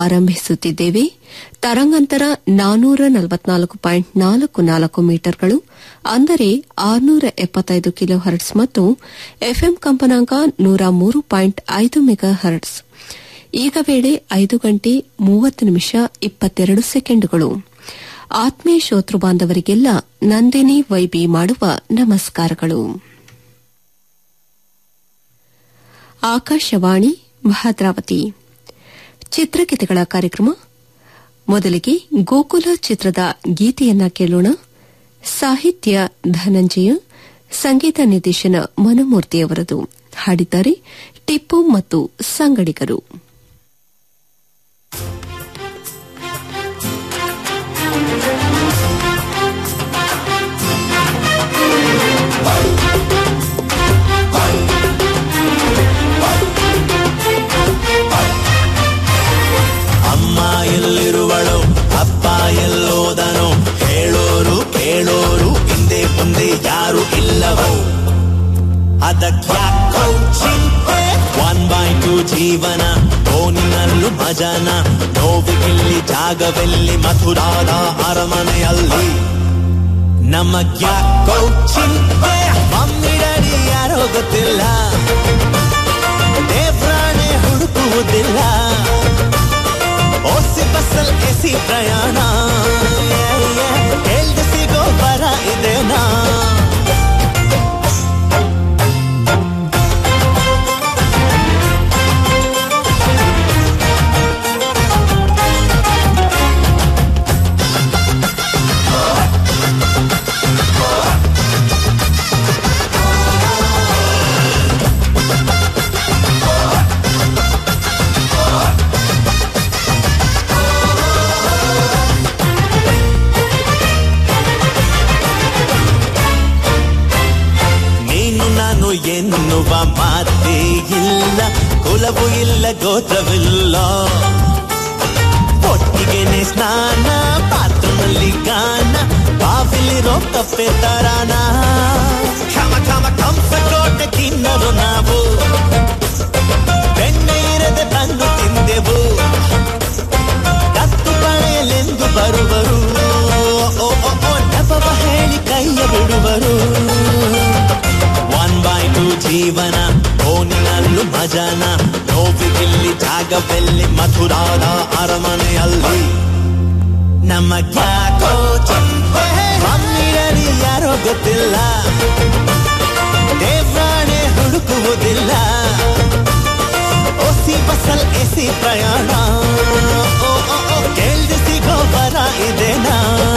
ಆರಂಭಿಸುತ್ತಿದ್ದೇವೆ ತರಂಗಾಂತರ ನಾನೂರ ನಲವತ್ನಾಲ್ಕು ಪಾಯಿಂಟ್ ನಾಲ್ಕು ನಾಲ್ಕು ಮೀಟರ್ಗಳು ಅಂದರೆ ಆರುನೂರ ಎಪ್ಪತ್ತೈದು ಕಿಲೋ ಹರ್ಟ್ಸ್ ಮತ್ತು ಎಫ್ಎಂ ಕಂಪನಾಂಕ ನೂರ ಮೂರು ಪಾಯಿಂಟ್ ಐದು ಮೆಗಾ ಹರ್ಟ್ಸ್ ಈಗ ವೇಳೆ ಐದು ಗಂಟೆ ಮೂವತ್ತು ನಿಮಿಷ ಇಪ್ಪತ್ತೆರಡು ಸೆಕೆಂಡುಗಳು ಆತ್ಮೀಯ ಶ್ರೋತೃ ಬಾಂಧವರಿಗೆಲ್ಲ ನಂದಿನಿ ವೈಬಿ ಮಾಡುವ ನಮಸ್ಕಾರಗಳು ಆಕಾಶವಾಣಿ ಭದ್ರಾವತಿ ಚಿತ್ರಗೀತೆಗಳ ಕಾರ್ಯಕ್ರಮ ಮೊದಲಿಗೆ ಗೋಕುಲ ಚಿತ್ರದ ಗೀತೆಯನ್ನ ಕೇಳೋಣ ಸಾಹಿತ್ಯ ಧನಂಜಯ ಸಂಗೀತ ನಿರ್ದೇಶನ ಮನುಮೂರ್ತಿಯವರದು ಹಾಡಿದ್ದಾರೆ ಟಿಪ್ಪು ಮತ್ತು ಸಂಗಡಿಗರು ಅಮ್ಮ ಎಲ್ಲಿರುವಳು ಅಪ್ಪ ಎಲ್ಲೋದನೋ ಹೇಳೋರು ಕೇಳೋರು ಹಿಂದೆ ಮುಂದೆ ಯಾರು ಇಲ್ಲವೋ ಅದಕ್ಯಾಕೋ ಚಿಂತೆ ಒನ್ ಬೈ ಟು ಜೀವನ ಫೋನಿನಲ್ಲೂ ಮಜಾನ ನೋವಿಗಿಲ್ಲಿ ಜಾಗವೆಲ್ಲಿ ಮಥುರಾದ ಅರಮನೆಯಲ್ಲಿ ನಮಗ್ಯಾಕೋ ಚಿಂತೆ ಮಮ್ಮಿ ಡ್ಯಾಡಿ ಯಾರೋ ಗೊತ್ತಿಲ್ಲ ದೇವ್ರಾಣೆ ಹುಡುಕುವುದಿಲ್ಲ ಓಸಿ ಬಸ್ಸಲ್ ಎಸಿ ಪ್ರಯಾಣ ಹೇಳ್ದೆ ಸಿಗೋ ಬರ ಇದೆನಾ ನೀನು ನಾನು ಎನ್ನುವ ಮಾತೇ ಇಲ್ಲ ಕುಲವು ಇಲ್ಲ ಗೋತ್ರವಿಲ್ಲ ಒಟ್ಟಿಗೆನೆ ಸ್ನಾನ ಬಾತ್ರೂಮಲ್ಲಿ ಗಾನ ಬಾವಿಲಿರೋ ಕಪ್ಪೆ ತರಾನ ಖಮ ಖಮ ಕಂಸಕೋಟೆ ತಿನ್ನರು ನಾವು ಬೆಣ್ಣೆ ಇರದೆ ತಂದು ತಿಂದೆವು ಕತ್ತು ಪಳೆಯಲೆಂದು ಬರುವರು ಓ ಓ ಓ ನೆಪವ ಹೇಳಿ ಕೈಯ ಬಿಡುವರು ಒನ್ ಬೈ ಟು ಜೀವನ ಫೋನಿನಲ್ಲೂ ಮಜಾನ ನೋವಿಗಿಲ್ಲಿ ಜಾಗವೆಲ್ಲಿ ಮಥುರಾದ ಅರಮನೆಯಲ್ಲಿ ನಮಗ್ಯಾಕೋ ಚಿಂತೆ ಮಮ್ಮಿಡರಿ ಯಾರೋ ಗೊತ್ತಿಲ್ಲ ದೇವ್ರಾಣೆ ಹುಡುಕುವುದಿಲ್ಲ ಓಸಿ ಬಸ್ಸಲ್ ಎಸಿ ಪ್ರಯಾಣ ಓ ಓ ಓ ಕೇಳ್ದೆ ಸಿಗೋ ಬರ ಇದೆನಾ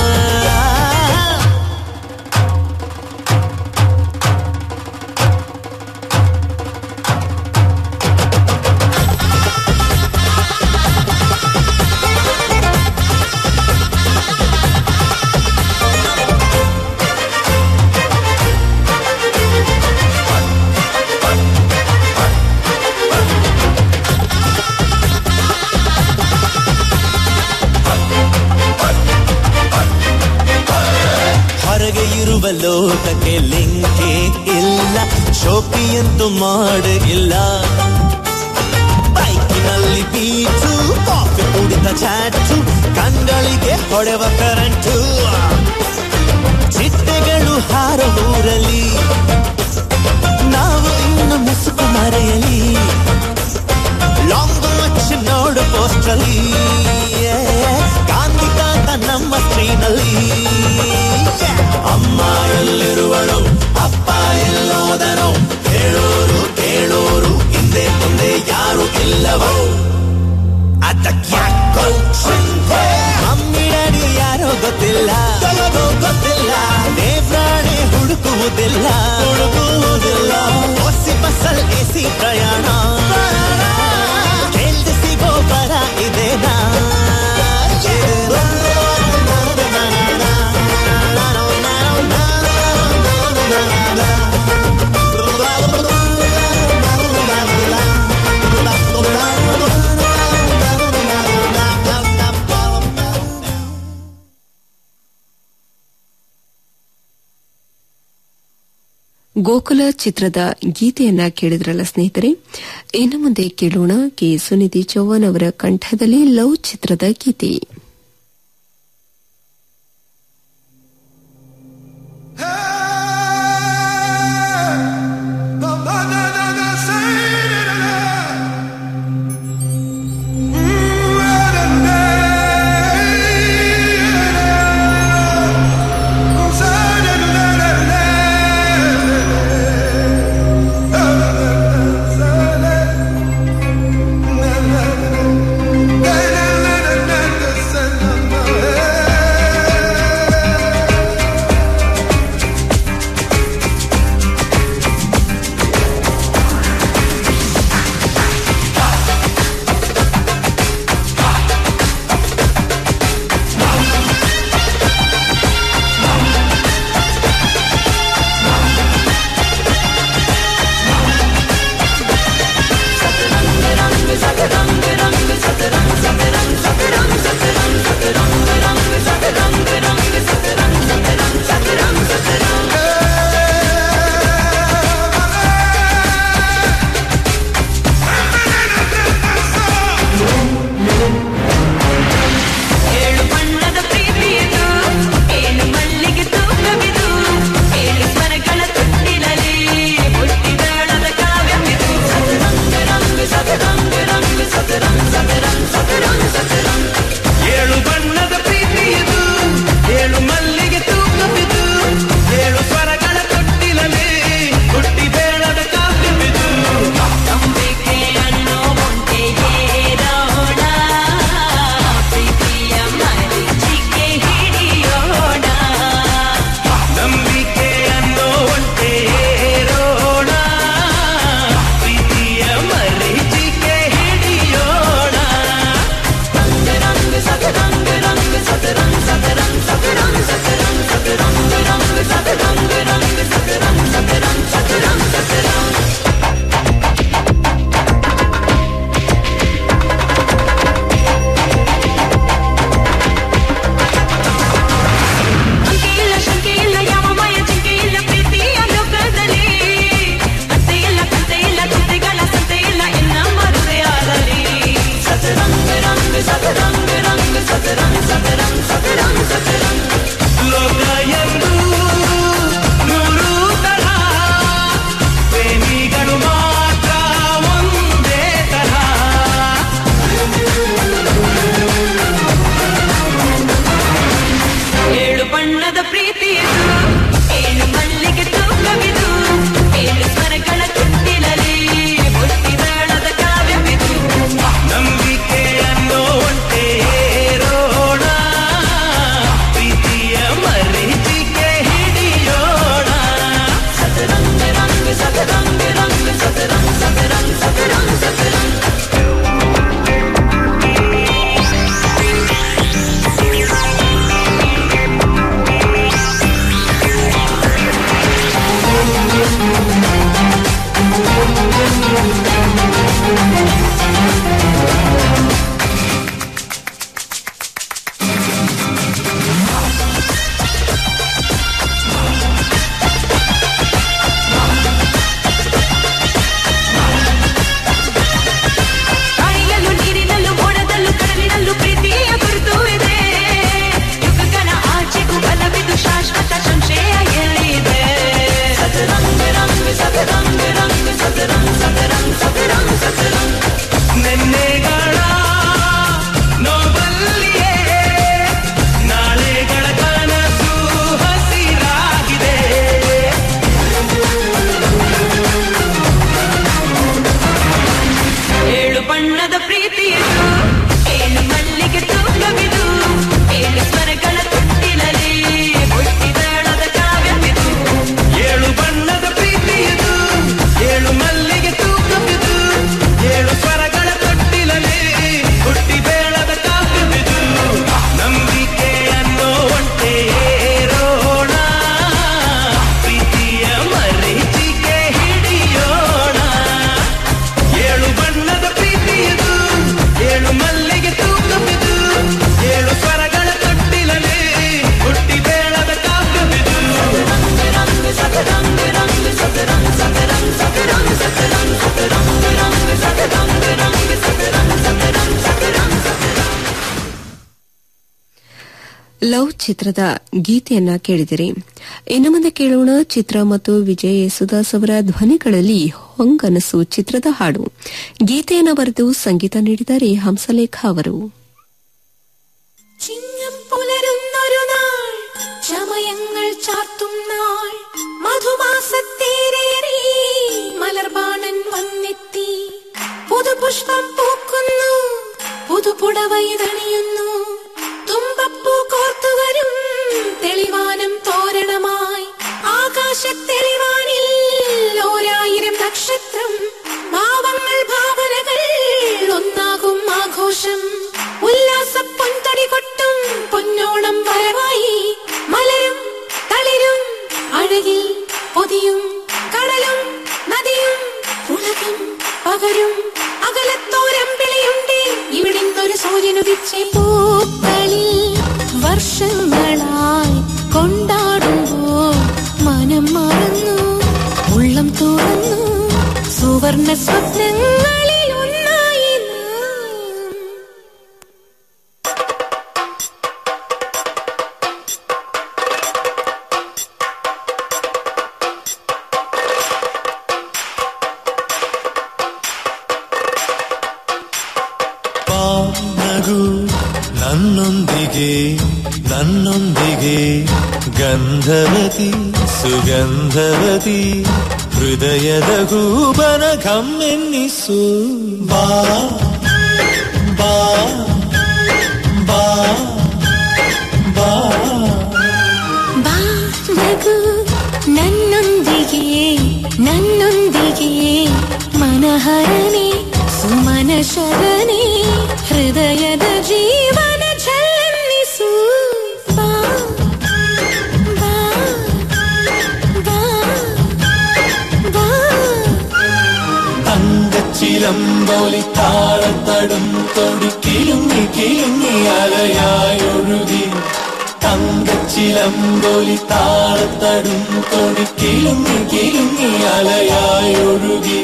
ಹೊರಗೆ ಇರುವ ಲೋಕಕ್ಕೆ ಲಿಂಕೆ ಇಲ್ಲ ಶೋಕಿಯಂತೂ ಮಾಡ ಇಲ್ಲ ಬೈಕಿನಲ್ಲಿ ಬೀಚು ಕಾಫಿ ಕುಡಿದ ಚಾಟು ಕಣ್ಗಳಿಗೆ ಹೊಡೆವ ಕರೆಂಟು ಚಿಟ್ಟೆಗಳು ಹಾರೂರಲಿ ನಾವು ಇನ್ನು ಮುಸುಕು ಮರೆಯಲಿ ಲಾಂಗ್ ಮಚ್ ನೋಡು ಪೋಸ್ಟಲ್ಲಿ ಗಾಂಧಿ ತಾತ ನಮ್ಮ ಸ್ಕ್ರೀನಲ್ಲಿ ಅಮ್ಮ ಎಲ್ಲಿರುವಳು ಅಪ್ಪ ಎಲ್ಲೋದನೋ ಹೇಳೋರು ಕೇಳೋರು ಹಿಂದೆ ಮುಂದೆ ಯಾರು ಇಲ್ಲವೋ ಅದಕ್ಯಾಕೋ ಚಿಂತೆ ಮಮ್ಮಿ ಡ್ಯಾಡಿ ಯಾರೋ ಗೊತ್ತಿಲ್ಲ ಗೊತ್ತಿಲ್ಲ ದೇವ್ರಾಣೆ ಹುಡುಕುವುದಿಲ್ಲ ಹುಡುಕುವುದಿಲ್ಲ ಒಸಿ ಬಸ್ಸಲ್ ಎಸಿ ಪ್ರಯಾಣ ಕೇಳ್ದೆ ಸಿಗೋ ಬರ ಇದೆನಾ ಗೋಕುಲ ಚಿತ್ರದ ಗೀತೆಯನ್ನ ಕೇಳಿದ್ರಲ್ಲ ಸ್ನೇಹಿತರೆ ಇನ್ನು ಮುಂದೆ ಕೇಳೋಣ ಕೆ ಸುನಿಧಿ ಚೌಹಾಣ್ ಅವರ ಕಂಠದಲ್ಲಿ ಲವ್ ಚಿತ್ರದ ಗೀತೆ ಏಳು ಬಣ್ಣದ ಪ್ರೀತಿಯದು ಏಳು ಮಲ್ಲಿಗೆ ತೂಕವಿದು ಏಳು ಸ್ವರಗಳ ತೊಟ್ಟಿಲಲಿ ಹುಟ್ಟಿದಾಳದ ಕಾವ್ಯವಿದು ಸತರಂಗ ರಂಗ ಸತರಂಗ ರಂಗ ಸತರಂಗ ಸತರಂಗ ಸತರಂಗ ಸತರಂಗ ಏಳು ಬಣ್ಣದ ಪ್ರೀತಿಯದು ಏಳು ಮಲ್ಲಿಗೆ ತೂಕವಿದು ಏಳು ಸ್ವರಗಳ ತೊಟ್ಟಿಲಲ್ಲಿ ಹುಟ್ಟಿ ಬೇಳದ ಕಾವ್ಯವಿದು ನಂಬಿಕೆ ಅನ್ನೋ ಒಂಟೆ ಏರೋಣ ಪ್ರೀತಿಯ ಮರೀಚಿಕೆ ಹಿಡಿಯೋಣ ನಂಬಿಕೆ ಅನ್ನೋ ಒಂಟೆ ಏರೋಣ ಪ್ರೀತಿಯ ಮರೀಚಿಕೆ ಹಿಡಿಯೋಣ ರಂಗ ರಂಗ ಸತರಂಗ ರಂಗ ಸತರಂಗ ಸತರಂಗ ಸತರಂಗ ಸತರಂಗ ಸತರಂಗ ರಂಗ ಸತರಂಗ ರಂಗ ಸತರಂಗ ಸತರಂಗ ಸತರಂಗ ಸತರಂಗ ಅಂಕೆ ಇಲ್ಲ ಶಂಕೆ ಇಲ್ಲ ಯಾವ ಮಾಯ ಚಿಂಕೆ ಇಲ್ಲ ಪ್ರೀತಿಯ ಲೋಕದಲ್ಲಿ ಅತ್ತೆ ಇಲ್ಲ ಕಂತೆ ಇಲ್ಲ ಚಿಂತೆಗಳ ಸಂತೆ ಇಲ್ಲ ಎನ್ನಮ್ಮ ಹೃದಯದಲ್ಲಿ ಸತರಂಗ ರಂಗ ಸತರಂಗ ರಂಗ ಸತರಂಗ ಸತರಂಗ ಸತರಂಗ ಸತರಂಗ ಲೋಕ ಎಂದು ನೂರು ತರಹ ಪ್ರೇಮಿಗಳು ಮಾತ್ರ ಒಂದೇ ತರಹ ಏಳು ಬಣ್ಣದ ಪ್ರೀತಿಯದು ಏಳು ಮಲ್ಲಿಗೆ ತೂಕವಿದು ಏಳು ಸ್ವರಗಳ ತೊಟ್ಟಿಲಲಿ ಹುಟ್ಟಿದಾಳದ ಕಾವ್ಯವಿದು ನಂಬಿಕೆ ಅನ್ನೋ ಒಂಟೆ ಏರೋಣ ಪ್ರೀತಿಯ ಮರೀಚಿಕೆ ಲವ್ ಚಿತ್ರದ ಗೀತೆಯನ್ನ ಕೇಳಿದಿರಿ ಇನ್ನು ಮುಂದೆ ಕೇಳೋಣ ಚಿತ್ರ ಮತ್ತು ವಿಜಯ್ ಯೇಸುದಾಸ್ ಅವರ ಧ್ವನಿಗಳಲ್ಲಿ ಹೊಂಗನಸು ಚಿತ್ರದ ಹಾಡು ಗೀತೆಯನ್ನು ಬರೆದು ಸಂಗೀತ ನೀಡಿದ್ದಾರೆ ಹಂಸಲೇಖ ಅವರು ചിങ്ങം പുലരുന്നൊരു നാൾ ചമയങ്ങൾ ചാർത്തും നാൾ മധുമാസത്തേരേറി മലർബാണൻ വന്നെത്തി പുതുപുഷ്പം പൂക്കുന്നു പുതുപുടവയിതണിയുന്നു തുമ്പപ്പൂ കോർത്തുവരും തെളിവാനം തോരണമായി ആകാശത്തെളിവാനിൽ ഓരായിരം നക്ഷത്രം ഭാവങ്ങൾ ഭാവനകൾ ഒന്നാകും ആഘോഷം ഉല്ലാസ പൊൻതടി കൊട്ടും പൊന്നോണം വരവായി മലരും തളിരും അഴകിൽ പൊതിയും കടലും നദിയും ഉലകം പകരും അകലത്തോരം വിളിയുണ്ട് ഇവിടുന്നൊരു സൂര്യനുദിച്ചേ പൂക്കളിൽ വർഷങ്ങളായി കൊണ്ടാടുമ്പോൾ മനം മറന്നു ഉള്ളം തുറന്നു സുവർണ സ്വപ്നങ്ങളിൽ ഒന്നായി നാം ನಗು ನನ್ನೊಂದಿಗೆ ನನ್ನೊಂದಿಗೆ ಗಂಧವತಿ ಸುಗಂಧವತಿ ಹೃದಯದ ಗೂಬನ ಗಮ್ಮೆನ್ನಿಸು ಬಾ ಬಾ ಬಾ ಬಾ ಬಾ ನಗು ನನ್ನೊಂದಿಗೆ ನನ್ನೊಂದಿಗೆ ಮನಹರನೆ ಸುಮನ ಶರಣೆ ಹೃದಯದ ಜೀವನ ಝಲನ್ನಿಸು ಬಾ ಬಾ ಬಾ ಬಾ തങ്കച്ചിലമ്പൊലി താളത്തടും തൊടി കിലുങ്ങി കിലുങ്ങി അലയായൊഴുകി തങ്കച്ചിലമ്പൊലി താളത്തടും തൊടി കിലുങ്ങി കിലുങ്ങി അലയായൊഴുകി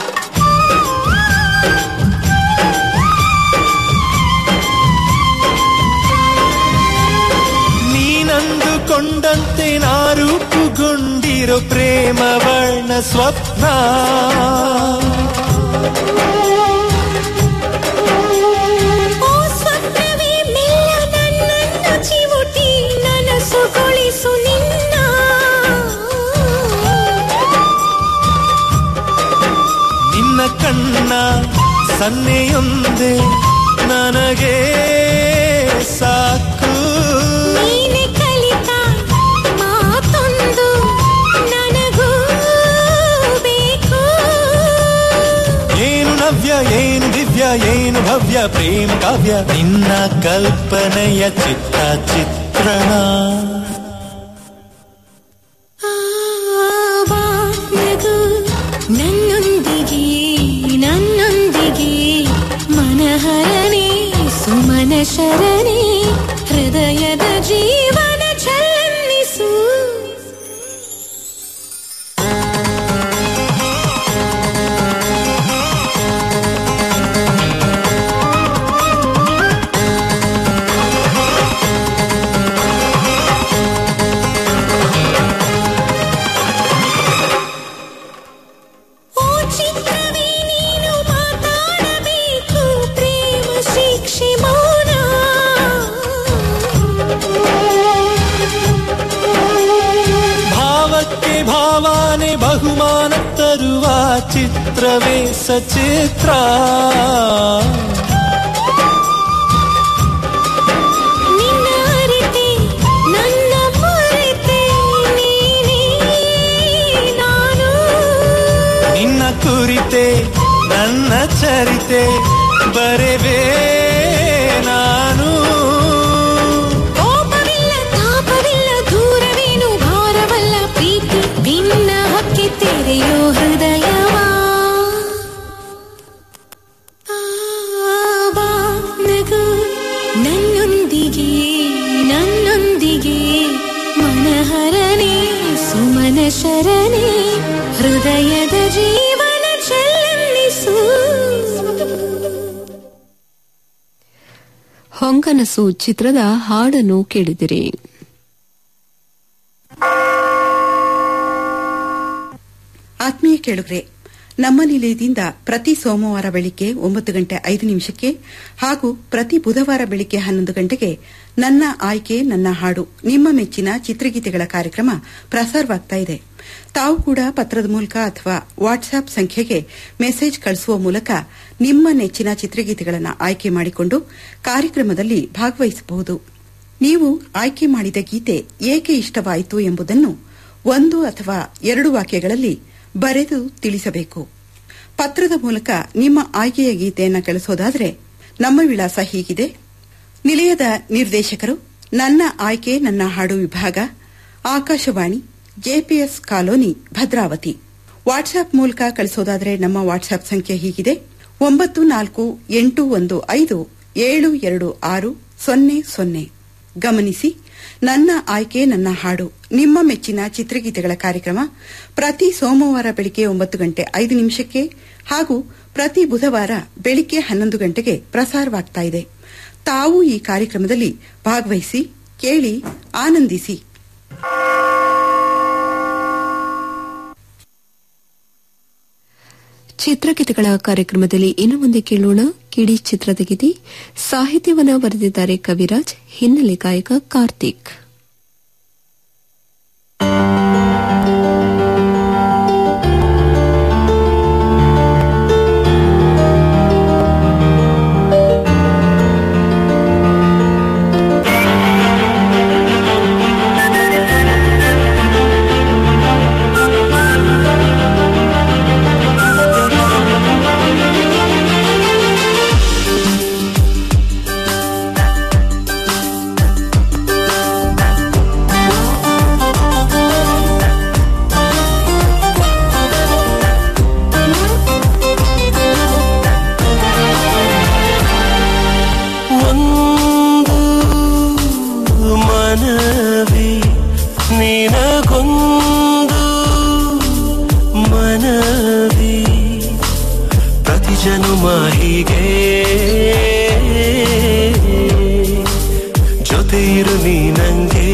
ನೀನಂದುಕೊಂಡಂತೆ ನಾ ರೂಪುಗೊಂಡಿರೋ ಪ್ರೇಮ ವರ್ಣ ಸ್ವಪ್ನ ಓ ಸ್ವಪ್ನವೇ ಮೆಲ್ಲ ನನ್ನನ್ನು ಚಿವುಟಿ ನನಸುಗೊಳಿಸು ನಿನ್ನ ನಿನ್ನ ಕಣ್ಣ ಸನ್ನೆಯೊಂದೇ ನನಗೆ ಸಾಕು ನೀನೆ ಕಲಿತ ಮಾತೊಂದು ನನಗೂ ಬೇಕು ಏನು ನವ್ಯ ಏನು ದಿವ್ಯ ಏನು ಭವ್ಯ ಪ್ರೇಮ ಕಾವ್ಯ ನಿನ್ನ ಕಲ್ಪನೆಯ ಚಿತ್ತ ಚಿತ್ರಣ ಆ, ಬಾ ನಗು ನನ್ನೊಂದಿಗೆ ನನ್ನೊಂದಿಗೆ ಮನಹರನೆ ಸುಮನ ಶರಣೆ ಹೃದಯದ ಜೀವನ ಝಲನ್ನಿಸು ಓ ಚಿತ್ರವೇ ನೀನು ಮಾತಾಡಬೇಕು ಪ್ರೇಮ ಶಿಕ್ಷೆ ಮೌನ ಭಾವಕ್ಕೆ ಭಾವಾನೆ ಬಹುಮಾನ ತರುವ ಚಿತ್ರವೇ ಸಚಿತ್ರ ನಿನ್ನ ಅರಿತೆ ನನ್ನ ಮರೆತೆ ನೀನೇ ನಾನು ನಿನ್ನ ಕುರಿತೆ ನನ್ನ ಚರಿತೆ ಬರೆವೆ ನಾನು ಕೋಪವಿಲ್ಲ ತಾಪವಿಲ್ಲ ದೂರವೇನು ಭಾರವಲ್ಲ ಪ್ರೀತಿ ನಿನ್ನ ಹಕ್ಕಿ ತೆರೆಯೋ ಹೃದಯವಾ ಆ, ಬಾ ನಗು ನನ್ನೊಂದಿಗೆ ನನ್ನೊಂದಿಗೆ ಮನಹರನೆ ಸುಮನ ಶರಣೆ ಹೃದಯದ ಜೀವನ ಚೆಲ್ಲಿಸು ಹೊಂಗ ನಂಗನಸು ಚಿತ್ರದ ಹಾಡನ್ನು ಕೇಳಿದಿರಿ ಆತ್ಮೀಯ ಕೇಳುಗ್ರೆ ನಮ್ಮ ನಿಲಯದಿಂದ ಪ್ರತಿ ಸೋಮವಾರ ಬೆಳಿಗ್ಗೆ ಒಂಬತ್ತು ಗಂಟೆ ಐದು ನಿಮಿಷಕ್ಕೆ ಹಾಗೂ ಪ್ರತಿ ಬುಧವಾರ ಬೆಳಿಗ್ಗೆ ಹನ್ನೊಂದು ಗಂಟೆಗೆ ನನ್ನ ಆಯ್ಕೆ ನನ್ನ ಹಾಡು ನಿಮ್ಮ ಮೆಚ್ಚಿನ ಚಿತ್ರಗೀತೆಗಳ ಕಾರ್ಯಕ್ರಮ ಪ್ರಸಾರವಾಗ್ತಾ ಇದೆ ತಾವು ಕೂಡ ಪತ್ರದ ಮೂಲಕ ಅಥವಾ ವಾಟ್ಸ್ಆಪ್ ಸಂಖ್ಯೆಗೆ ಮೆಸೇಜ್ ಕಳಿಸುವ ಮೂಲಕ ನಿಮ್ಮ ನೆಚ್ಚಿನ ಚಿತ್ರಗೀತೆಗಳನ್ನು ಆಯ್ಕೆ ಮಾಡಿಕೊಂಡು ಕಾರ್ಯಕ್ರಮದಲ್ಲಿ ಭಾಗವಹಿಸಬಹುದು ನೀವು ಆಯ್ಕೆ ಮಾಡಿದ ಗೀತೆ ಏಕೆ ಇಷ್ಟವಾಯಿತು ಎಂಬುದನ್ನು ಒಂದು ಅಥವಾ ಎರಡು ವಾಕ್ಯಗಳಲ್ಲಿ ಬರೆದು ತಿಳಿಸಬೇಕು ಪತ್ರದ ಮೂಲಕ ನಿಮ್ಮ ಆಯ್ಕೆಯ ಗೀತೆಯನ್ನು ಕಳಿಸೋದಾದರೆ ನಮ್ಮ ವಿಳಾಸ ಹೀಗಿದೆ ನಿಲಯದ ನಿರ್ದೇಶಕರು ನನ್ನ ಆಯ್ಕೆ ನನ್ನ ಹಾಡು ವಿಭಾಗ Akashvani J P S colony Bhadravati WhatsApp ಮೂಲಕ ಕಳಿಸೋದಾದರೆ ನಮ್ಮ ವಾಟ್ಸ್ಆಪ್ ಸಂಖ್ಯೆ ಹೀಗಿದೆ ಒಂಬತ್ತು ನಾಲ್ಕು ಎಂಟು ಒಂದು ಐದು ಏಳು ಎರಡು ಆರು ಸೊನ್ನೆ ಸೊನ್ನೆ ಗಮನಿಸಿ ನನ್ನ ಆಯ್ಕೆ ನನ್ನ ಹಾಡು ನಿಮ್ಮ ಮೆಚ್ಚಿನ ಚಿತ್ರಗೀತೆಗಳ ಕಾರ್ಯಕ್ರಮ ಪ್ರತಿ ಸೋಮವಾರ ಬೆಳಿಗ್ಗೆ ಒಂಬತ್ತು ಗಂಟೆ ಐದು ನಿಮಿಷಕ್ಕೆ ಹಾಗೂ ಪ್ರತಿ ಬುಧವಾರ ಬೆಳಿಗ್ಗೆ ಹನ್ನೊಂದು ಗಂಟೆಗೆ ಪ್ರಸಾರವಾಗ್ತಾ ಇದೆ ತಾವು ಈ ಕಾರ್ಯಕ್ರಮದಲ್ಲಿ ಭಾಗವಹಿಸಿ ಕೇಳಿ ಆನಂದಿಸಿ ಚಿತ್ರಗೀತೆಗಳ ಕಾರ್ಯಕ್ರಮದಲ್ಲಿ ಇನ್ನು ಮುಂದೆ ಕೇಳೋಣ ಕಿಡಿ ಚಿತ್ರದ ಗೀತೆ ಸಾಹಿತ್ಯವನ್ನ ಬರೆದಿದ್ದಾರೆ ಕವಿರಾಜ್ ಹಿನ್ನೆಲೆ ಗಾಯಕ ಕಾರ್ತಿಕ್ ಒಂದು ಮನವಿ ನಿನಗೊಂದು ಮನವಿ ಪ್ರತಿ ಜನುಮ ಹೀಗೆ ಜೊತೆ ಇರು ನೀ ನಂಗೆ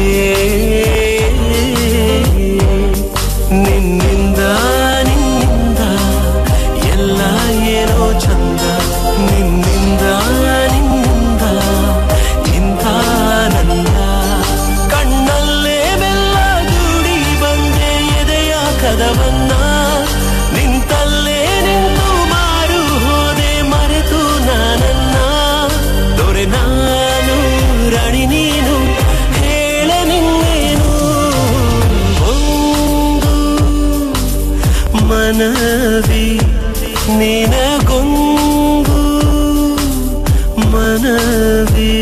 ನಿನ್ನಿಂದ ನಿನ್ನಿಂದ ಎಲ್ಲ ಏನೋ ಚಂದ ನಿನ್ನಿಂದ ನಿನ್ನಿಂದ ಇಂಥ ನಂದ ಕಣ್ಣಲ್ಲೇ ಬೆಲ್ಲ ದೂಡಿ ಬಂದೆ ಎದೆಯ ಕದವನ್ನ ನಿಂತಲ್ಲೇ ನಿಂತು ಮಾರು ಹೋದೆ ಮರೆತು ನಾನನ್ನ ದೊರೆ ನಾನು ರಾಣಿ ನೀನು ಹೇಳ ನಿನ್ನೇನು ಒಂದು ಮನವಿ ನಿನಗೊಂದು ಮನವಿ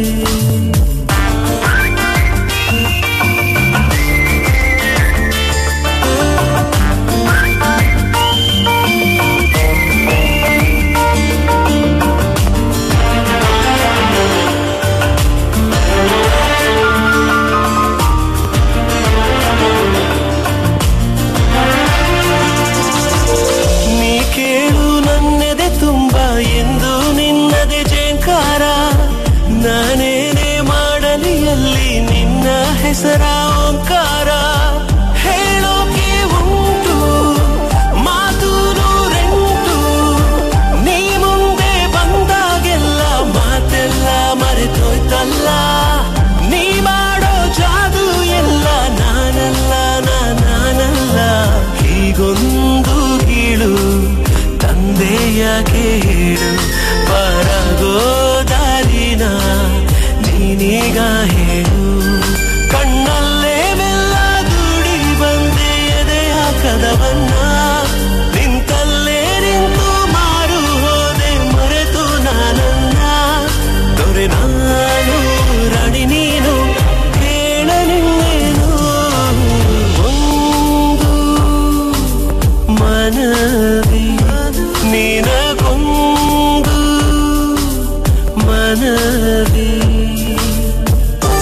ನೀ ಕೇಳು ನನ್ನೆದೆ ತುಂಬ ಎಂದು ನಿನ್ನದೆ ಜೇಂಕಾರ ನಾನೇನೇ ಮಾಡಲಿ ಅಲ್ಲಿ ನಿನ್ನ ಹೆಸರ ಓಂಕಾರ ಹೇಳೋಕೆ ಉಂಟು ಮಾತು ನೂರೆಂಟು ನೀ ಮುಂದೆ ಬಂದಾಗೆಲ್ಲ ಮಾತೆಲ್ಲ ಮರೆತೋಯ್ತಲ್ಲ ನೀ ಮಾಡೋ ಜಾದು ಎಲ್ಲ ನಾನಲ್ಲ ನಾನಲ್ಲ ಹೀಗೊಂದು ಗೀಳು ತಂದೆಯಾಗೆ ಹೇಳು ಪರಗೋ ದಾರಿನ ನೀನೀಗ ಹೇಳು ಕಣ್ಣಲ್ಲೇ ಬೆಲ್ಲ ದೂಡಿ ಬಂದೆ ಎದೆಯ ಕದವನ್ನ ನಿಂತಲ್ಲೇ ನಿಂತು ಮಾರು ಹೋದೆ ಮರೆತು ನಾನನ್ನ ದೊರೆ ನಾನು ರಾಣಿ ನೀನು ಹೇಳ ನಿನ್ನೇನು ಒಂದು ಮನವಿ ನಿನಗೊಂದು ಮನವಿ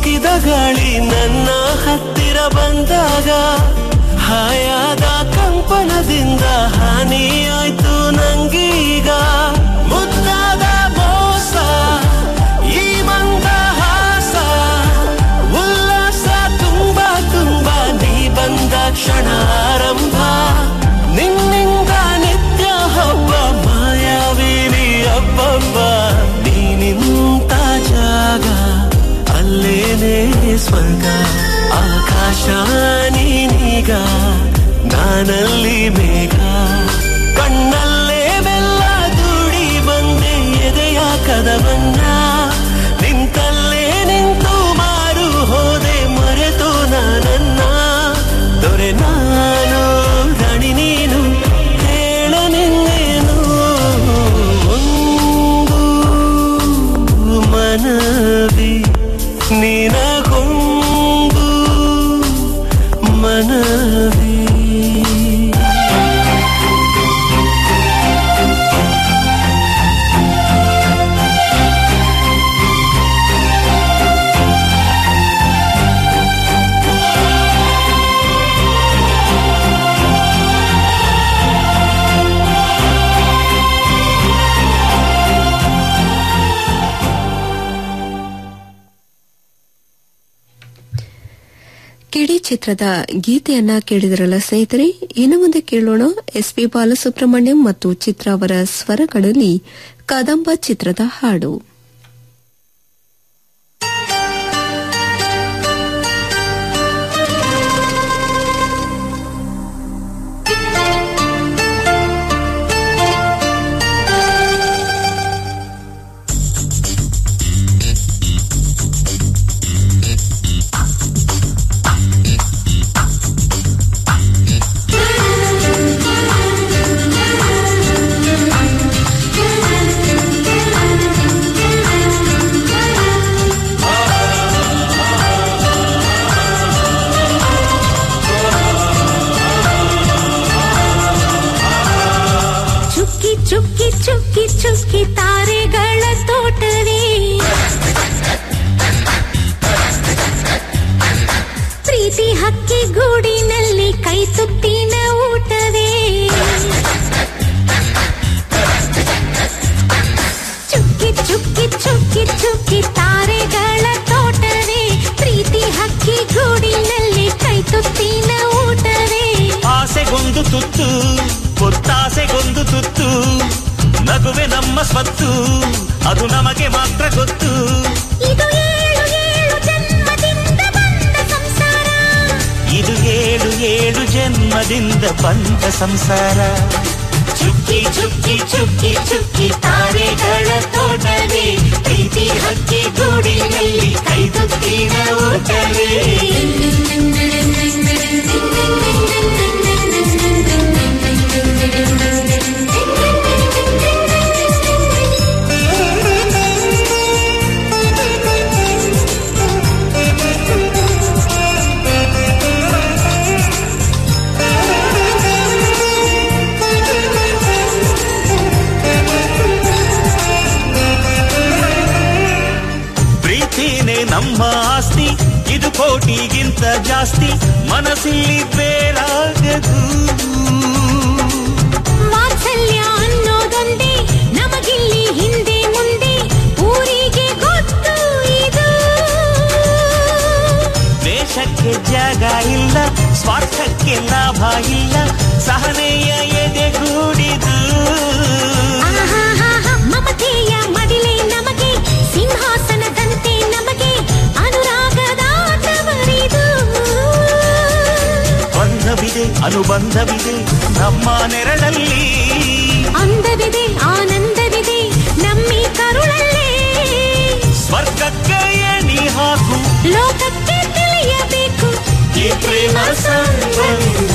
ಸೋಕಿದ ಗಾಳಿ ನನ್ನ ಹತ್ತಿರ ಬಂದಾಗ ಹಾಯಾದ ಕಂಪನದಿಂದ ಹಾನಿಯಾಯ್ತು ನಂಗೀಗ ಮುದ್ದಾದ ಮೋಸ ಈ ಮಂದಹಾಸ ಉಲ್ಲಾಸ ತುಂಬಾ ತುಂಬಾ ನೀ ಬಂದ ಕ್ಷಣ ಆರಂಭ ನಿನ್ನಿಂದ ನಿತ್ಯ ಹಬ್ಬ ಮಾಯಾವಿನಿ ಹಬ್ಬಬ್ಬ ನೀ ನಿಂತ ಜಾಗ ಅಲ್ಲೇನೇ ಸ್ವರ್ಗ ಆಕಾಶ ನೀನೀಗ ನಾನಲ್ಲಿ ಮೇಘ ಕಣ್ಣಲ್ಲೇ ಬೆಲ್ಲ ದೂಡಿ ಬಂದೆ ಎದೆಯ ಕದವನ್ನ ನಿಂತಲ್ಲೇ ನಿಂತು ಮಾರು ಹೋದೆ ಮರೆತು ನಾನನ್ನ ದೊರೆ ನಾನು ರಾಣಿ ನೀನು ಹೇಳ ನಿನ್ನೇನು ಒಂದು ಮನವಿ ನಿನಗೊಂದು ಮನವಿ ಕಿಡಿ ಚಿತ್ರದ ಗೀತೆಯನ್ನ ಕೇಳಿದ್ರಲ್ಲ ಸ್ನೇಹಿತರೆ ಇನ್ನು ಮುಂದೆ ಕೇಳೋಣ ಎಸ್ ಪಿ ಬಾಲಸುಬ್ರಹ್ಮಣ್ಯಂ ಮತ್ತು ಚಿತ್ರ ಅವರ ಸ್ವರಗಳಲ್ಲಿ ಕದಂಬ ಚಿತ್ರದ ಹಾಡು ಚುಕ್ಕಿ ಚುಕ್ಕಿ ಚುಕ್ಕಿ ಚುಕ್ಕಿ ತಾರೆಗಳ ತೋಟವೇ ಪ್ರೀತಿ ಹಕ್ಕಿ ಗೂಡಿನಲ್ಲಿ ಕೈ ತುತ್ತಿನ ಊಟವೇ ಚುಕ್ಕಿ ಚುಕ್ಕಿ ಚುಕ್ಕಿ ಚುಕ್ಕಿ ತಾರೆಗಳ ತೋಟವೇ ಪ್ರೀತಿ ಹಕ್ಕಿ ಗೂಡಿನಲ್ಲಿ ಕೈ ತುತ್ತಿನ ಊಟವೇ ಆಸೆಗೊಂದು ತುತ್ತು ಗೊತ್ತಾಸೆಗೊಂದು ತುತ್ತು ನಗುವೆ ನಮ್ಮ ಸ್ವತ್ತು ಅದು ನಮಗೆ ಮಾತ್ರ ಗೊತ್ತು ಇದು ಏಳು ಏಳು ಜನ್ಮದಿಂದ ಬಂದ ಸಂಸಾರ ಇದು ಏಳು ಏಳು ಜನ್ಮದಿಂದ ಬಂದ ಸಂಸಾರ ಚುಕ್ಕಿ ಚುಕ್ಕಿ ಚುಕ್ಕಿ ಚುಕ್ಕಿ ತಾರೆಗಳ ತೋಟವೇ ಪ್ರೀತಿ ಹಕ್ಕಿ ಗೂಡಿನಲ್ಲಿ ಕೈದುತ್ತಿನ ಊಟವೇ ಪ್ರೀತಿನೇ ನಮ್ಮ ಆಸ್ತಿ ಇದು ಕೋಟಿಗಿಂತ ಜಾಸ್ತಿ ಮನಸ್ಸಿಲ್ಲಿ ಬೇರಾಗದು ವಾತ್ಸಲ್ಯ ಅನ್ನೋದೊಂದೇ ನಮಗಿಲ್ಲಿ ಹಿಂದೆ ಮುಂದೆ ಊರಿಗೆ ಗೊತ್ತು ಇದು ದೇಶಕ್ಕೆ ಜಾಗ ಇಲ್ಲ ಸ್ವಾರ್ಥಕ್ಕೆ ಲಾಭ ಇಲ್ಲ ಸಹನೆಯ ಎದೆಗೂಡಿದು ಆಹಾಹಾಹಾ, ಮಮತೆಯ ಮಡಿಲೆ ನಮಗೆ ಸಿಂಹಾಸನದಂತೆ ನಮಗೆ ಅನುರಾಗದ ತವರಿದು ಬಂಧವಿದೆ ಅನುಬಂಧವಿದೆ ನಮ್ಮ ನೆರಳಲ್ಲಿ ಅಂದವಿದೆ ಆನಂದವಿದೆ ನಮ್ಮಿ ಕರುಳಲ್ಲೇ ಸ್ವರ್ಗಕ್ಕೆ ಎಣಿ ಹಾಕು ಲೋಕಕ್ಕೆ ತಿಳಿಯಬೇಕು ಈ ಪ್ರೇಮ ಸಂಬಂಧ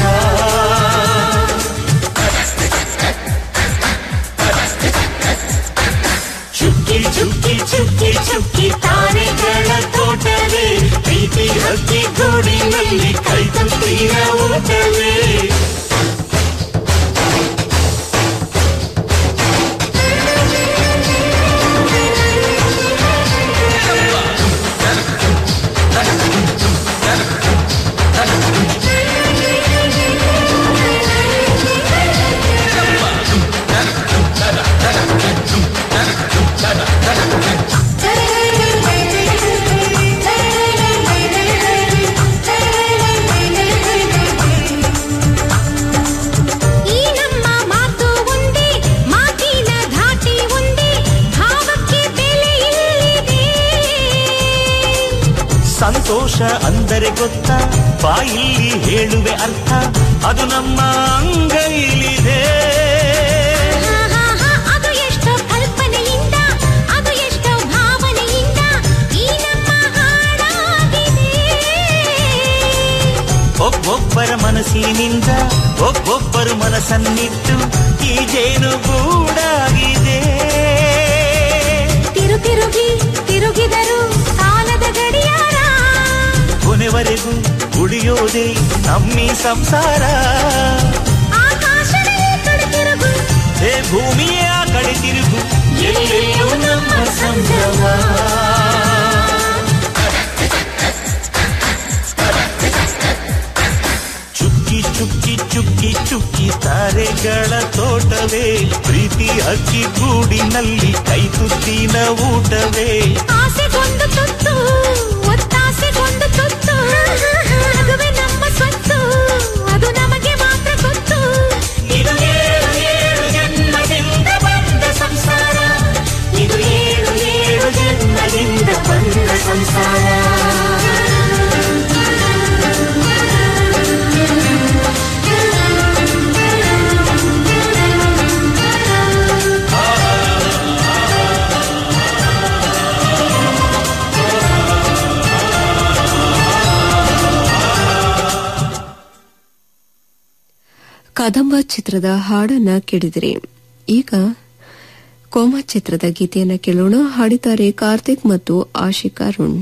ಚುಕ್ಕಿ ಚುಕ್ಕಿ ಚುಕ್ಕಿ ಚುಕ್ಕಿ ತಾರೆಗಳ ತೋಟವೇ ಪ್ರೀತಿ ಹಕ್ಕಿ ಗೂಡಿನಲ್ಲಿ ಕೈ ತುಂಬಿನ ಊಟವೇ ಸಂತೋಷ ಅಂದರೆ ಗೊತ್ತಾ ಬಾಯಿಲ್ಲಿ ಹೇಳುವೆ ಅರ್ಥ ಅದು ನಮ್ಮ ಅಂಗೈಲಿದೆ ಆಹಾಹಾ, ಅದು ಎಷ್ಟೋ ಕಲ್ಪನೆಯಿಂದ ಅದು ಎಷ್ಟೋ ಭಾವನೆಯಿಂದ ಈ ನಮ್ಮ ಹಾಡಾಗಿದೆ ಒಬ್ಬೊಬ್ಬರ ಮನಸ್ಸಿನಿಂದ ಒಬ್ಬೊಬ್ಬರು ಮನಸ್ಸನ್ನಿಟ್ಟು ಈ ಜೇನು ಗೂಡಾಗಿದೆ ತಿರು ತಿರುಗಿ ತಿರುಗಿದರು ಕಾಲದ ಗಡಿಯಾರ ಕೊನೆವರೆಗೂ ಉಳಿಯೋದೇ ನಮ್ಮಿ ಸಂಸಾರ ಆಕಾಶದ ಈ ಕಡೆ ತಿರುಗು ಹೇ ಭೂಮಿಯ ಕಡೆ ತಿರುಗು ಎಲ್ಲೆಲ್ಲೂ ನಮ್ಮ ಸಂಭ್ರಮ ಚುಕ್ಕಿ ಚುಕ್ಕಿ ಚುಕ್ಕಿ ಚುಕ್ಕಿ ತಾರೆಗಳ ತೋಟವೇ ಪ್ರೀತಿ ಅಕ್ಕಿ ಗೂಡಿನಲ್ಲಿ ಕೈ ತುತ್ತಿನ ಊಟವೇ ಆಸೆಗೊಂದು ತುತ್ತು ಒತ್ತಾಸೆಗೊಂದು ತುತ್ತು ಅದುವೇ ನಮ್ಮ ಸ್ವತ್ತು ಅದು ನಮಗೆ ಮಾತ್ರ ಗೊತ್ತು ಇದು ಏಳು ಏಳು ಜನ್ಮದಿಂದ ಬಂದ ಸಂಸಾರ ಇದು ಏಳು ಏಳು ಜನ್ಮದಿಂದ ಬಂದ ಸಂಸಾರ ಕದಂಬ ಚಿತ್ರದ ಹಾಡನ್ನ ಕೇಳಿದಿರಿ ಈಗ ಕೋಮ ಚಿತ್ರದ ಗೀತೆಯನ್ನ ಕೇಳೋಣ ಹಾಡಿದ್ದಾರೆ ಕಾರ್ತಿಕ್ ಮತ್ತು ಆಶಿಕ್ ಅರುಣ್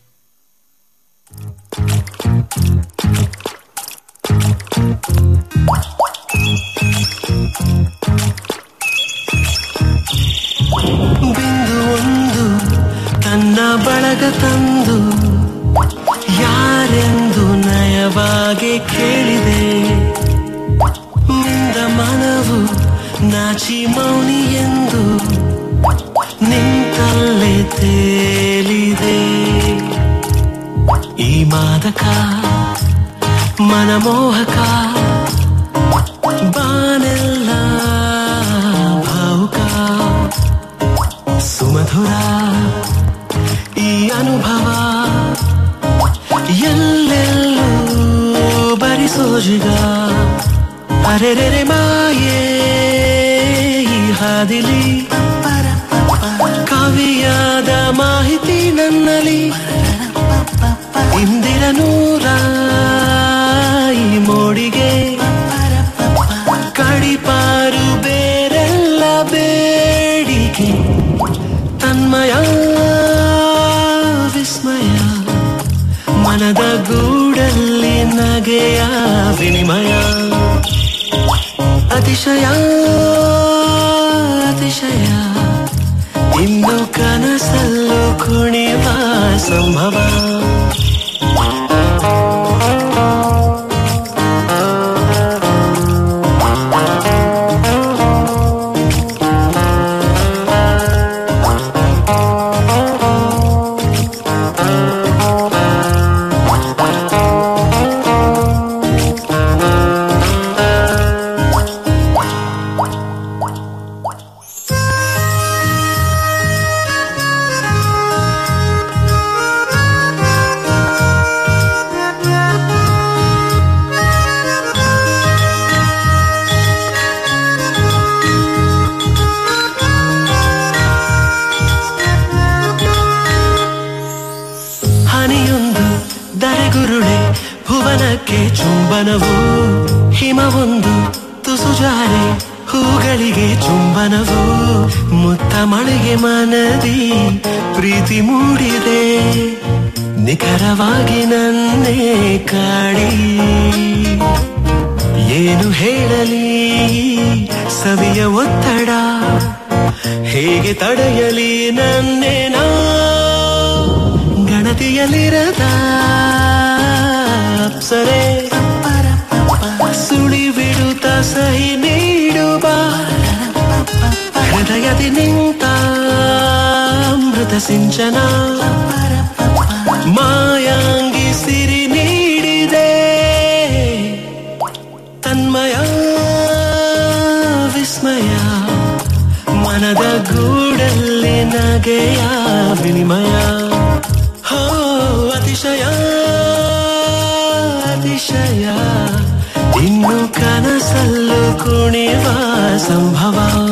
ಬಿಂದು ಒಂದು ತನ್ನ ಬಳಗ ತಂದು ಯಾರೆಂದು ನಯವಾಗಿ ಕೇಳಿದೆ ನಿಂದ ಮನವು ನಾಚಿ ಮೌನಿ ಎಂದು ನಿಂತಲ್ಲೇ ತೇಲಿದೆ ಈ ಮಾದಕ ಮನಮೋಹಕ ಬಾನೆಲ್ಲ ಭಾವುಕ ಸುಮಧುರ ಈ ಅನುಭವ ಎಲ್ಲೆಲ್ಲೂ ಬರಿಸೋಜಿಗ ಅರೆರೆರೆ ಮಾಯೇ ಈ ಹಾದಿಲಿ ಕವಿಯಾದ ಮಾಹಿತಿ ನನ್ನಲ್ಲಿ ಇಂದಿರ ನೂರ ಈ ಮೋಡಿಗೆ ಕಡಿಪಾರು ಬೇರೆಲ್ಲ ಬೇಡಿಕೆ ತನ್ಮಯ ವಿಸ್ಮಯ ಮನದ ಗೂಡಲ್ಲಿ ನಗೆಯ ವಿನಿಮಯ ಅತಿಶಯ ಅತಿಶಯ ಇನ್ನು ಕನಸಲ್ಲೂ ಕುಣಿವ ಸಂಭವ ಹನಿಯೊಂದು ದರೆಗುರುಳೆ ಭುವನಕ್ಕೆ ಚುಂಬನವು ಹಿಮವೊಂದು ತುಸುಜಾರೆ ಹೂಗಳಿಗೆ ಚುಂಬನವು ಮುತ್ತ ಮಳೆಗೆ ಮನದಿ ಪ್ರೀತಿ ಮೂಡಿದೆ ನಿಖರವಾಗಿ ನನ್ನೇ ಕಾಡಿ ಏನು ಹೇಳಲಿ ಸವಿಯ ಒತ್ತಡ ಹೇಗೆ ತಡೆಯಲಿ ನನ್ನೇನಾ ಗಣತಿಯಲ್ಲಿರದ ಅಪ್ಸರೆ ಸುಳಿ ಬಿಡುತ್ತ ಸಹಿ ನೀಡುವ ಹೃದಯದಿ ನಿಂತ ಅಮೃತ ಸಿಂಚನ ಮಾಯಾಂಗಿ ಸಿರಿ ನೀಡಿದೆ ತನ್ಮಯ ವಿಸ್ಮಯ ಮನದ ಗೂಡಲ್ಲಿ ನಗೆಯ ವಿನಿಮಯ ಹೋ ಅತಿಶಯ ಇನ್ನು ಕನಸಲ್ಲೂ ಕುಣಿವ ಸಂಭವ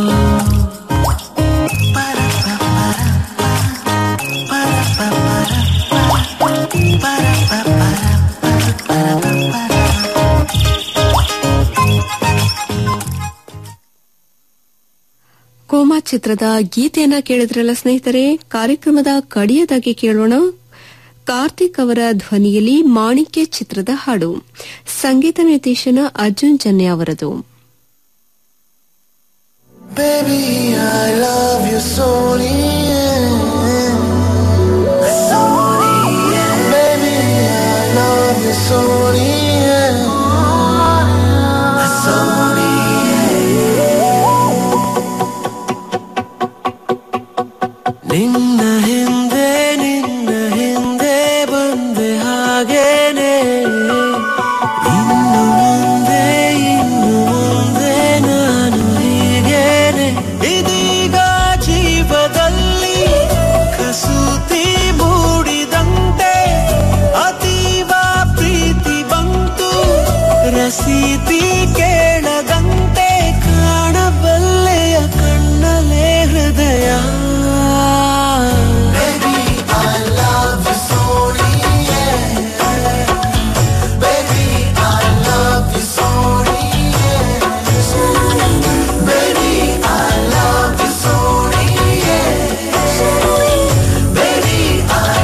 ಕೋಮಾ ಚಿತ್ರದ ಗೀತೆಯನ್ನ ಕೇಳಿದ್ರಲ್ಲ ಸ್ನೇಹಿತರೆ ಕಾರ್ಯಕ್ರಮದ ಕಡಿಯದಾಗಿ ಕೇಳೋಣ ಕಾರ್ತಿಕ್ ಅವರ ಧ್ವನಿಯಲ್ಲಿ ಮಾಣಿಕ್ಯ ಚಿತ್ರದ ಹಾಡು ಸಂಗೀತ ನಿರ್ದೇಶನ ಅರ್ಜುನ್ ಜನ್ಯ ಅವರದು Baby, I love you so near.